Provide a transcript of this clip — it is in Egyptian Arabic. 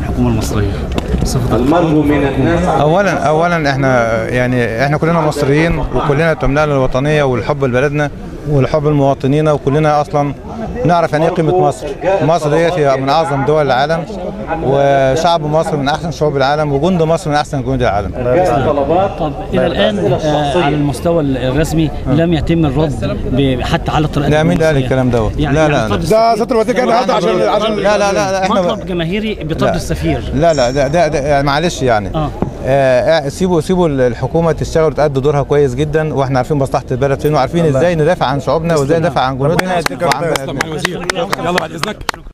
الحكومه المصريه بصفه المرجو من الناس اولا اولا احنا يعني احنا كلنا مصريين وكلنا تمنى للوطنيه والحب لبلدنا والحب لمواطنينا وكلنا اصلا نعرف يعني ايه قيمه مصر مصر ديت هي من اعظم دول العالم وشعب مصر من احسن شعوب العالم وجند مصر من احسن جنود العالم جاء طلبات طب الى الان الأسئلة آه، الشخصية. على المستوى الرسمي لم يتم الرد ب- حتى على الطريقه لا، مين اللي قال الدبلوماسية. الكلام دوت؟ يعني لا، يعني لا، طرد لا. السفير- ده سياده الوزير كان هذا عشان عشان لا لا لا, لا احنا مطلب جماهيري بطرد لا. السفير لا لا ده, ده, ده يعني معلش يعني اه آه سيبوا سيبوا الحكومه تشتغل وتأدي دورها كويس جدا واحنا عارفين مصلحه البلد فين وعارفين ازاي ندافع عن شعوبنا وازاي ندافع عن جنودنا وعن بلدنا يلا بعد اذنك